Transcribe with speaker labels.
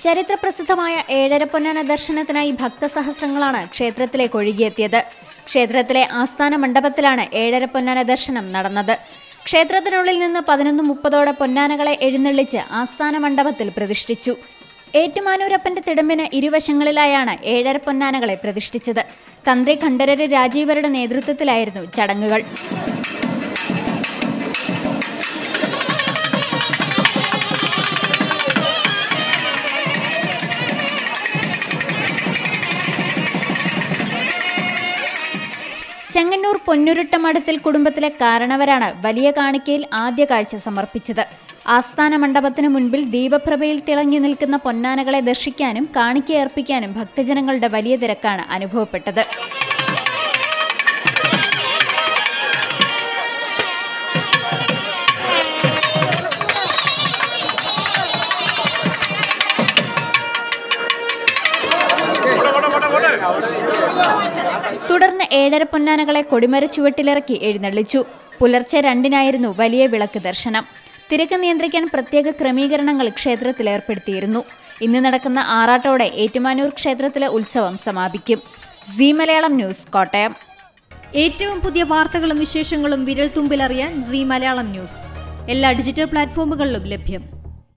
Speaker 1: ചരിത്രപ്രസിദ്ധമായ ഏഴര പൊന്നാന ദർശനത്തിനായി ഭക്തസഹസ്രങ്ങളാണ് ക്ഷേത്രത്തിലേക്ക് ഒഴുകിയെത്തിയത് ക്ഷേത്രത്തിലെ ആസ്ഥാന മണ്ഡപത്തിലാണ് ഏഴര പൊന്നാന ദർശനം നടന്നത് ക്ഷേത്രത്തിനുള്ളിൽ നിന്ന് പതിനൊന്ന് മുപ്പതോടെ പൊന്നാനകളെ എഴുന്നള്ളിച്ച് ആസ്ഥാന മണ്ഡപത്തിൽ പ്രതിഷ്ഠിച്ചു ഏറ്റുമാനൂരപ്പന്റെ തിടമ്പിന് ഇരുവശങ്ങളിലായാണ് ഏഴര പൊന്നാനകളെ പ്രതിഷ്ഠിച്ചത് തന്ത്രി ഖണ്ഡരര് രാജീവരുടെ നേതൃത്വത്തിലായിരുന്നു ചടങ്ങുകൾ ചെങ്ങന്നൂർ പൊന്നുരുട്ടമഠത്തിൽ കുടുംബത്തിലെ കാരണവരാണ് വലിയ കാണിക്കയിൽ ആദ്യ കാഴ്ച സമർപ്പിച്ചത് ആസ്ഥാന മണ്ഡപത്തിന് മുൻപിൽ ദീപപ്രഭയിൽ തിളങ്ങി നിൽക്കുന്ന പൊന്നാനകളെ ദർശിക്കാനും കാണിക്കയർപ്പിക്കാനും ഭക്തജനങ്ങളുടെ വലിയ തിരക്കാണ് അനുഭവപ്പെട്ടത് തുടർന്ന് ഏഴര പൊന്നാനകളെ കൊടിമര ചുവട്ടിലിറക്കി എഴുന്നള്ളിച്ചു പുലർച്ചെ രണ്ടിനായിരുന്നു വലിയ വിളക്ക് ദർശനം തിരക്ക് നിയന്ത്രിക്കാൻ പ്രത്യേക ക്രമീകരണങ്ങൾ ക്ഷേത്രത്തിൽ ഏർപ്പെടുത്തിയിരുന്നു ഇന്ന് നടക്കുന്ന ആറാട്ടോടെ ഏറ്റുമാനൂർ ക്ഷേത്രത്തിലെ ഉത്സവം സമാപിക്കും സി മലയാളം ന്യൂസ് കോട്ടയം
Speaker 2: ഏറ്റവും പുതിയ വാർത്തകളും വിശേഷങ്ങളും വിരൽ തുമ്പിലറിയാൻ സി മലയാളം ന്യൂസ് എല്ലാ ഡിജിറ്റൽ പ്ലാറ്റ്ഫോമുകളിലും ലഭ്യം